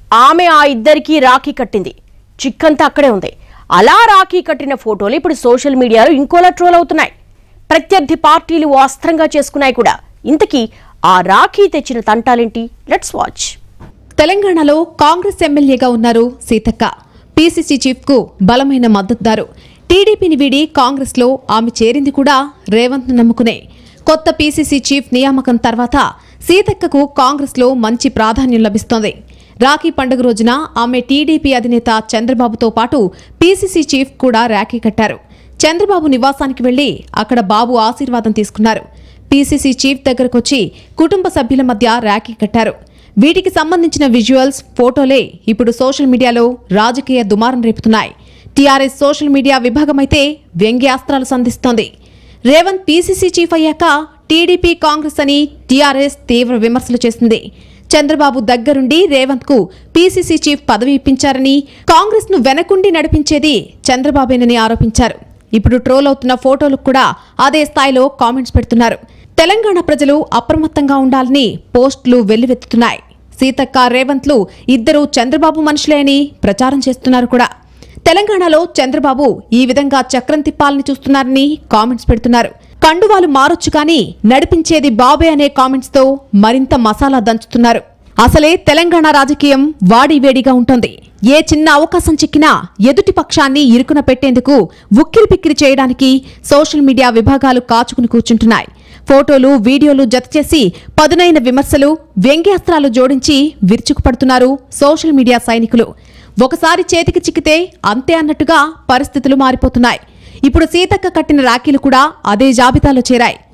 ఆమె ఆ ఇద్దరికీ రాఖీ కట్టింది చిక్కంతా అక్కడే ఉంది అలా రాఖీ కట్టిన ఫోటోలు ఇప్పుడు సోషల్ మీడియాలో ఇంకోలా ట్రోల్ అవుతున్నాయి ప్రత్యర్థి పార్టీలు ఓ అస్త్రంగా చేసుకున్నాయి కూడా ఇంతకీ ఆ రాఖీ తెచ్చిన తంటాలేంటి లెట్స్ వాచ్ తెలంగాణలో కాంగ్రెస్ ఎమ్మెల్యేగా ఉన్నారు సీతక్క పీసీసీ చీఫ్ కు బలమైన మద్దతుదారు టీడీపీని వీడి కాంగ్రెస్ లో ఆమె చేరింది కూడా రేవంత్ ను నమ్ముకునే కొత్త పీసీసీ చీఫ్ నియామకం తర్వాత సీతక్కకు కాంగ్రెస్ లో మంచి ప్రాధాన్యం లభిస్తోంది రాఖీ పండుగ రోజున ఆమె టీడీపీ అధినేత చంద్రబాబుతో పాటు పీసీసీ చీఫ్ కూడా రాఖీ కట్టారు చంద్రబాబు నివాసానికి వెళ్లి అక్కడ బాబు ఆశీర్వాదం తీసుకున్నారు పీసీసీ చీఫ్ దగ్గరకొచ్చి కుటుంబ సభ్యుల మధ్య రాఖీ కట్టారు వీటికి సంబంధించిన విజువల్స్ ఫోటోలే ఇప్పుడు సోషల్ మీడియాలో రాజకీయ దుమారం రేపుతున్నాయి టీఆర్ఎస్ సోషల్ మీడియా విభాగమైతే వ్యంగ్యాస్త్రాలు సంధిస్తోంది రేవంత్ పీసీసీ చీఫ్ అయ్యాక టీడీపీ కాంగ్రెస్ అని టీఆర్ఎస్ తీవ్ర విమర్శలు చేసింది చంద్రబాబు దగ్గరుండి రేవంత్ కు పీసీసీ చీఫ్ పదవి ఇప్పించారని కాంగ్రెస్ ను వెనకుండి నడిపించేది చంద్రబాబేనని ఆరోపించారు ఇప్పుడు ట్రోల్ అవుతున్న ఫోటోలకు కూడా అదే స్థాయిలో కామెంట్స్ పెడుతున్నారు తెలంగాణ ప్రజలు అప్రమత్తంగా ఉండాలని పోస్టులు వెల్లువెత్తుతున్నాయి సీతక్క రేవంత్లు ఇద్దరు చంద్రబాబు మనుషులే అని ప్రచారం చేస్తున్నారు కూడా తెలంగాణలో చంద్రబాబు ఈ విధంగా చక్రం తిప్పాలని చూస్తున్నారని కామెంట్స్ పెడుతున్నారు కండువాలు మారొచ్చు కానీ నడిపించేది బాబే అనే కామెంట్స్ తో మరింత మసాలా దంచుతున్నారు అసలే తెలంగాణ రాజకీయం వాడివేడిగా ఉంటుంది ఏ చిన్న అవకాశం చిక్కినా ఎదుటి పక్షాన్ని ఇరుకున పెట్టేందుకు ఉక్కిరిపిక్కిరి చేయడానికి సోషల్ మీడియా విభాగాలు కాచుకుని కూర్చుంటున్నాయి ఫోటోలు వీడియోలు జతచేసి పదునైన విమర్శలు వ్యంగ్యాస్త్రాలు జోడించి విరుచుకుపడుతున్నారు సోషల్ మీడియా సైనికులు ఒకసారి చేతికి చిక్కితే అంతే అన్నట్టుగా పరిస్థితులు మారిపోతున్నాయి ఇప్పుడు సీతక్క కట్టిన రాఖీలు కూడా అదే జాబితాలో చేరాయి